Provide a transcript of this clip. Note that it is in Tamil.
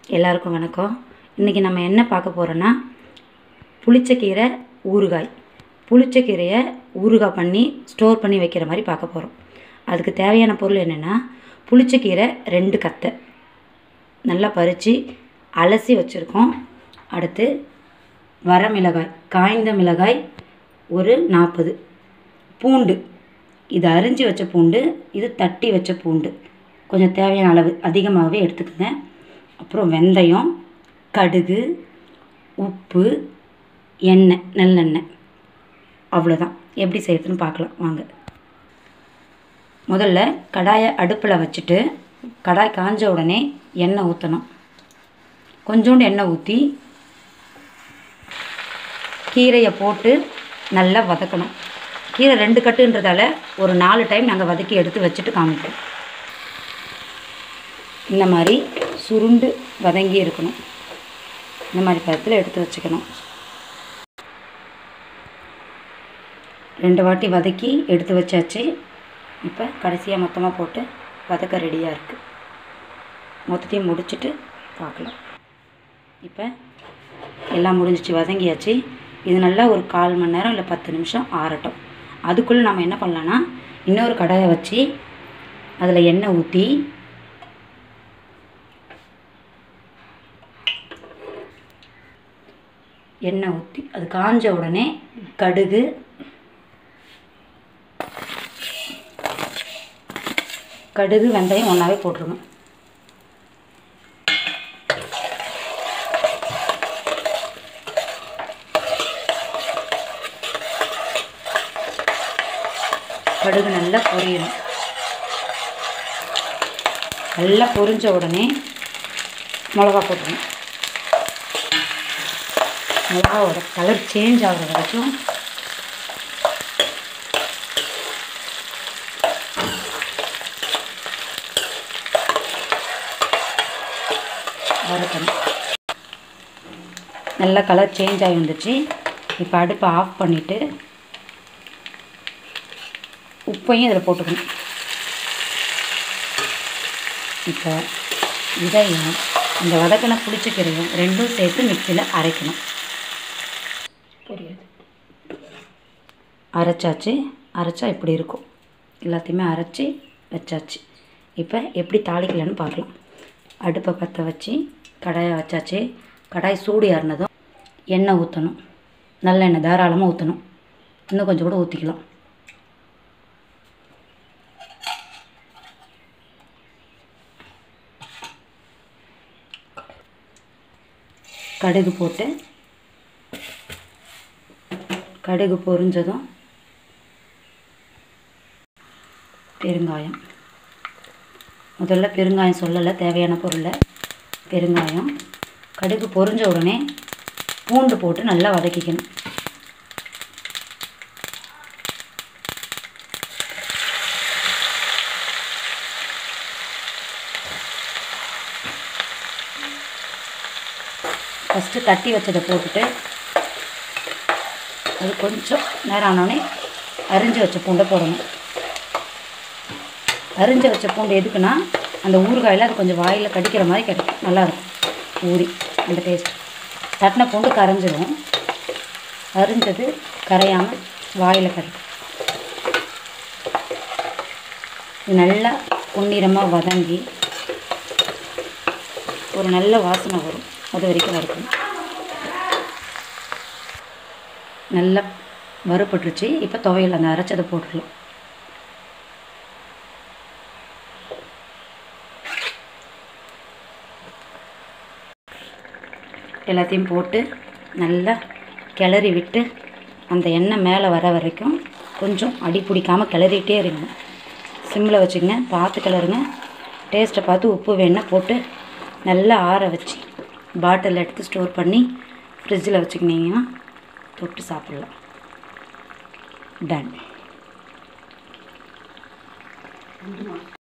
எல்லாருக்கும் வணக்கம் இன்றைக்கி நம்ம என்ன பார்க்க போகிறோன்னா புளிச்சக்கீரை ஊறுகாய் புளிச்சக்கீரையை ஊறுகாய் பண்ணி ஸ்டோர் பண்ணி வைக்கிற மாதிரி பார்க்க போகிறோம் அதுக்கு தேவையான பொருள் என்னென்னா புளிச்சக்கீரை ரெண்டு கத்தை நல்லா பறித்து அலசி வச்சுருக்கோம் அடுத்து வரமிளகாய் காய்ந்த மிளகாய் ஒரு நாற்பது பூண்டு இது அரிஞ்சு வச்ச பூண்டு இது தட்டி வச்ச பூண்டு கொஞ்சம் தேவையான அளவு அதிகமாகவே எடுத்துக்கோங்க அப்புறம் வெந்தயம் கடுகு உப்பு எண்ணெய் நல்லெண்ணெய் அவ்வளோதான் எப்படி செய்யறதுன்னு பார்க்கலாம் வாங்க முதல்ல கடாயை அடுப்பில் வச்சுட்டு கடாய் காஞ்ச உடனே எண்ணெய் ஊற்றணும் கொஞ்சோண்டு எண்ணெய் ஊற்றி கீரையை போட்டு நல்லா வதக்கணும் கீரை ரெண்டு கட்டுன்றதால ஒரு நாலு டைம் நாங்கள் வதக்கி எடுத்து வச்சுட்டு காமிப்போம் இந்த மாதிரி சுருண்டு வதங்கி இருக்கணும் இந்த மாதிரி பதத்தில் எடுத்து வச்சுக்கணும் ரெண்டு வாட்டி வதக்கி எடுத்து வச்சாச்சு இப்போ கடைசியாக மொத்தமாக போட்டு வதக்க ரெடியாக இருக்குது மொத்தத்தையும் முடிச்சுட்டு பார்க்கலாம் இப்போ எல்லாம் முடிஞ்சிச்சு வதங்கியாச்சு இது நல்லா ஒரு கால் மணி நேரம் இல்லை பத்து நிமிஷம் ஆறட்டும் அதுக்குள்ளே நம்ம என்ன பண்ணலான்னா இன்னொரு கடாயை வச்சு அதில் எண்ணெய் ஊற்றி எண்ணெய் ஊற்றி அது காஞ்ச உடனே கடுகு கடுகு வெந்தயம் ஒன்றாவே போட்டுருங்க கடுகு நல்லா பொரியணும் நல்லா பொரிஞ்ச உடனே மிளகா போட்டுருணும் மிளகாவோட கலர் சேஞ்ச் ஆகிற வரைக்கும் வறுக்கணும் நல்லா கலர் சேஞ்ச் ஆகி வந்துச்சு இப்போ அடுப்பை ஆஃப் பண்ணிவிட்டு உப்பையும் இதில் போட்டுக்கணும் இப்போ இதையும் இந்த வதக்கின புளிச்சக்கீரையும் ரெண்டும் சேர்த்து மிக்சியில் அரைக்கணும் புரியுது அரைச்சாச்சு அரைச்சா இப்படி இருக்கும் எல்லாத்தையுமே அரைச்சி வச்சாச்சு இப்போ எப்படி தாளிக்கலான்னு பார்க்கலாம் அடுப்பை பற்ற வச்சு கடாயை வச்சாச்சு கடாய் சூடு ஏறினதும் எண்ணெய் ஊற்றணும் நல்லெண்ணெய் தாராளமாக ஊற்றணும் இன்னும் கொஞ்சம் கூட ஊற்றிக்கலாம் கடுகு போட்டு கடுகு பொரிஞ்சதும் பெருங்காயம் முதல்ல பெருங்காயம் சொல்லலை தேவையான பொருளை பெருங்காயம் கடுகு பொரிஞ்ச உடனே பூண்டு போட்டு நல்லா வதக்கிக்கணும் ஃபஸ்ட்டு தட்டி வச்சதை போட்டுட்டு அது கொஞ்சம் நேரம் ஆனோடனே அரிஞ்சு வச்ச பூண்டை போடணும் அரிஞ்சு வச்ச பூண்டு எதுக்குன்னா அந்த ஊறுகாயில் அது கொஞ்சம் வாயில் கடிக்கிற மாதிரி கிடைக்கும் நல்லாயிருக்கும் ஊறி அந்த டேஸ்ட் தட்டின பூண்டு கரைஞ்சிரும் அரிஞ்சது கரையாமல் வாயில் கிடைக்கும் இது நல்லா பொன்னிறமாக வதங்கி ஒரு நல்ல வாசனை வரும் அது வரைக்கும் வறுக்கணும் நல்லா வறுபட்டுருச்சு இப்போ துவையல் அந்த அரைச்சதை போட்டுடலாம் எல்லாத்தையும் போட்டு நல்லா கிளறி விட்டு அந்த எண்ணெய் மேலே வர வரைக்கும் கொஞ்சம் அடி பிடிக்காமல் கிளறிட்டே இருங்க சிம்மில் வச்சுங்க பார்த்து கிளறுங்க டேஸ்ட்டை பார்த்து உப்பு வேணால் போட்டு நல்லா ஆற வச்சு பாட்டில் எடுத்து ஸ்டோர் பண்ணி ஃப்ரிட்ஜில் வச்சுக்கினீங்கன்னா தொட்டு சாப்பிட்லாம் டன்